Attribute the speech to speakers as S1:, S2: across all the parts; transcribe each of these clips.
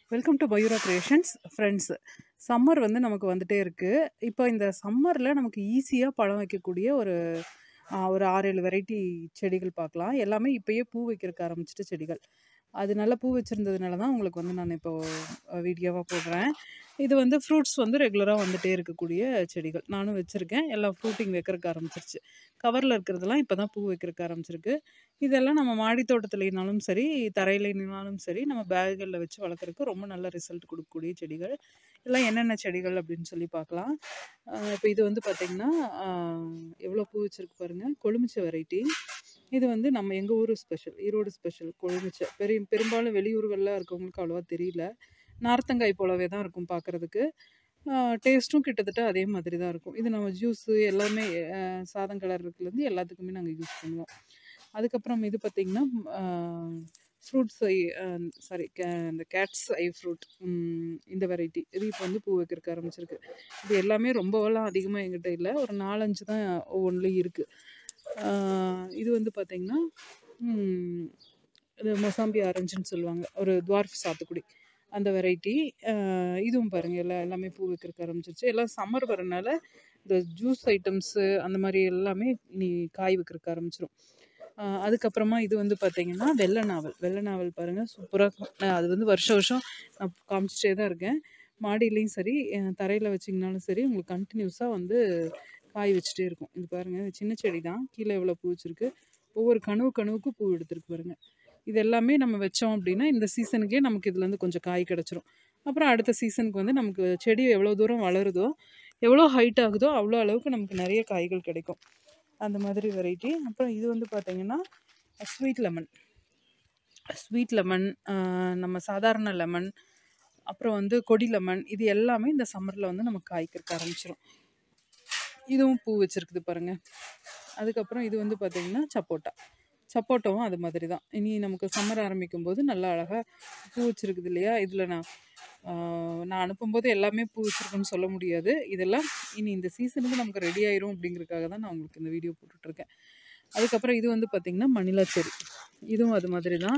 S1: welcome to Mayura Creations friends summer வந்து நமக்கு வந்துட்டே இருக்குது இப்போ இந்த சம்மரில் நமக்கு ஈஸியாக பழம் வைக்கக்கூடிய ஒரு ஆ, ஒரு ஆறு ஏழு வெரைட்டி செடிகள் பார்க்கலாம் எல்லாமே இப்போயே பூ வைக்கிறதுக்கு ஆரம்பிச்சிட்ட செடிகள் அது நல்லா பூ வச்சுருந்ததுனால தான் உங்களுக்கு வந்து நான் இப்போ வீடியோவாக போடுறேன் இது வந்து ஃப்ரூட்ஸ் வந்து ரெகுலராக வந்துட்டே இருக்கக்கூடிய செடிகள் நானும் வச்சுருக்கேன் எல்லாம் ஃப்ரூட்டிங் வைக்கிறதுக்கு ஆரம்பிச்சிருச்சு கவரில் இருக்கிறதெல்லாம் இப்போ தான் பூ வைக்கிறதுக்கு ஆரம்பிச்சிருக்கு இதெல்லாம் நம்ம மாடி தோட்டத்துலனாலும் சரி தரையிலனாலும் சரி நம்ம பேகுகளில் வச்சு வளர்க்குறதுக்கு ரொம்ப நல்ல ரிசல்ட் கொடுக்கக்கூடிய செடிகள் இதெல்லாம் என்னென்ன செடிகள் அப்படின்னு சொல்லி பார்க்கலாம் இப்போ இது வந்து பார்த்திங்கன்னா எவ்வளோ பூ வச்சிருக்கு பாருங்கள் கொழுமிச்சை வெரைட்டி இது வந்து நம்ம எங்கள் ஊர் ஸ்பெஷல் ஈரோடு ஸ்பெஷல் கொழுமிச்சை பெரிய பெரும்பாலும் வெளியூர்களில் இருக்கவங்களுக்கு அவ்வளோவா தெரியல நார்த்தங்காய் போலவே தான் இருக்கும் பார்க்குறதுக்கு டேஸ்ட்டும் கிட்டத்தட்ட அதே மாதிரி தான் இருக்கும் இது நம்ம ஜூஸு எல்லாமே அஹ், சாதம் கலர்லேருந்து எல்லாத்துக்குமே நாங்கள் யூஸ் பண்ணுவோம் அதுக்கப்புறம் இது பார்த்திங்கன்னா ஃப்ரூட்ஸ் ஐ சாரி இந்த கேட்ஸ் ஐ ஃப்ரூட் இந்த வெரைட்டி இது இப்போ வந்து பூ வைக்கிறதுக்கு ஆரம்பிச்சிருக்கு இது எல்லாமே ரொம்பவெல்லாம் அதிகமாக எங்கிட்ட இல்லை ஒரு நாலஞ்சு தான் ஒவ்வொன்றுலையும் இருக்குது இது வந்து பார்த்திங்கன்னா ம், இது மொசாம்பி ஆரஞ்சுன்னு சொல்லுவாங்க ஒரு துவார்ஃப் சாத்துக்குடி அந்த வெரைட்டி இதுவும் பாருங்கள் எல்லாம் எல்லாமே பூ வைக்கிறதுக்கு ஆரம்பிச்சிருச்சு எல்லாம் சம்மர் வரனால இந்த ஜூஸ் ஐட்டம்ஸு அந்த மாதிரி எல்லாமே நீ காய் வைக்கிறதுக்கு ஆரம்பிச்சிரும் ஆஹ் அதுக்கப்புறமா இது வந்து பார்த்தீங்கன்னா வெள்ளை நாவல் வெள்ளை நாவல் பாருங்கள் சூப்பராக அது வந்து வருஷம் வருஷம் நான் காமிச்சிட்டே தான் இருக்கேன் மாடியிலையும் சரி தரையில் வச்சிங்கனாலும் சரி உங்களுக்கு கண்டினியூஸாக வந்து காய் வச்சுட்டே இருக்கும் இது பாருங்கள் இது சின்ன செடி தான் கீழே எவ்வளோ பூ வச்சிருக்கு ஒவ்வொரு கனவு கனவுக்கு பூ எடுத்துருக்கு பாருங்க இது எல்லாமே நம்ம வச்சோம் அப்படின்னா இந்த சீசனுக்கே நமக்கு இதுலேருந்து கொஞ்சம் காய் கிடச்சிரும் அப்புறம் அடுத்த சீசனுக்கு வந்து நமக்கு செடி எவ்வளோ தூரம் வளருதோ எவ்வளோ ஹைட் ஆகுதோ அவ்வளோ அளவுக்கு நமக்கு நிறைய காய்கள் கிடைக்கும் அந்த மாதிரி வெரைட்டி அப்புறம் இது வந்து பார்த்தீங்கன்னா ஸ்வீட் லெமன் ஸ்வீட் லெமன் நம்ம சாதாரண லெமன் அப்புறம் வந்து கொடி லெமன் இது எல்லாமே இந்த சம்மரில் வந்து நமக்கு காய்க்கிறதுக்கு ஆரம்பிச்சிரும் இதுவும் பூ வச்சிருக்குது பாருங்க அதுக்கப்புறம் இது வந்து பார்த்தீங்கன்னா சப்போட்டா சப்போட்டாவும் அது மாதிரி தான் இனி நமக்கு சம்மர் ஆரம்பிக்கும் போது நல்லா அழகாக பூ வச்சிருக்குது இல்லையா இதில் நான் ஆஹ், நான் அனுப்பும்போது எல்லாமே பூ வச்சிருக்குன்னு சொல்ல முடியாது இதெல்லாம் இனி இந்த சீசனுக்கு நமக்கு ரெடி ஆயிரும் அப்படிங்கிறதுக்காக தான் நான் உங்களுக்கு இந்த வீடியோ போட்டுட்ருக்கேன் அதுக்கப்புறம் இது வந்து பார்த்திங்கன்னா மணிலா செடி இதுவும் அது மாதிரி தான்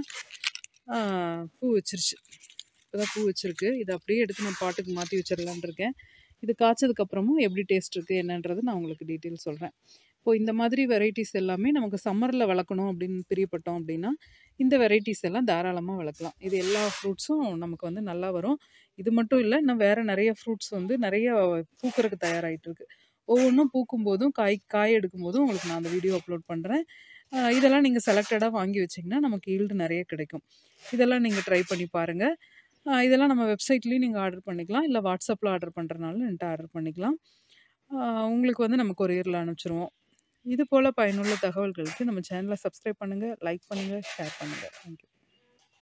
S1: ஆஹ், பூ வச்சிருச்சு இப்போதான் பூ வச்சிருக்கு இதை அப்படியே எடுத்து நான் பாட்டுக்கு மாற்றி வச்சிடலான் இருக்கேன் இது காய்ச்சதுக்கப்புறமும் எப்படி டேஸ்ட் இருக்குது என்னன்றது நான் உங்களுக்கு டீட்டெயில் சொல்கிறேன் இப்போ இந்த மாதிரி வெரைட்டிஸ் எல்லாமே நமக்கு சம்மரில் வளர்க்கணும் அப்படின்னு பிரியப்பட்டோம் அப்படின்னா இந்த வெரைட்டிஸ் எல்லாம் தாராளமாக வளர்க்கலாம் இது எல்லா ஃப்ரூட்ஸும் நமக்கு வந்து நல்லா வரும் இது மட்டும் இல்லை இன்னும் வேறு நிறைய ஃப்ரூட்ஸ் வந்து நிறைய பூக்கறதுக்கு தயாராகிட்டு இருக்கு ஒவ்வொன்றும் பூக்கும் போதும் காய் காய் எடுக்கும் போதும் உங்களுக்கு நான் அந்த வீடியோ அப்லோட் பண்ணுறேன் இதெல்லாம் நீங்கள் செலக்டடாக வாங்கி வச்சிங்கன்னா நமக்கு ஈல்டு நிறைய கிடைக்கும் இதெல்லாம் நீங்கள் ட்ரை பண்ணி பாருங்கள் ஆஹ் இதெல்லாம் நம்ம வெப்சைட்லேயும் நீங்கள் ஆர்டர் பண்ணிக்கலாம் இல்லை வாட்ஸ்அப்பில் ஆர்டர் பண்ணுறனாலும் என்கிட்ட ஆர்டர் பண்ணிக்கலாம் ஆஹ் உங்களுக்கு வந்து நம்ம கொரியரில் அனுப்பிச்சிருவோம் இது போல் பயனுள்ள தகவல்களுக்கு நம்ம சேனலை சப்ஸ்கிரைப் பண்ணுங்கள் லைக் பண்ணுங்கள் ஷேர் பண்ணுங்கள் தேங்க்யூ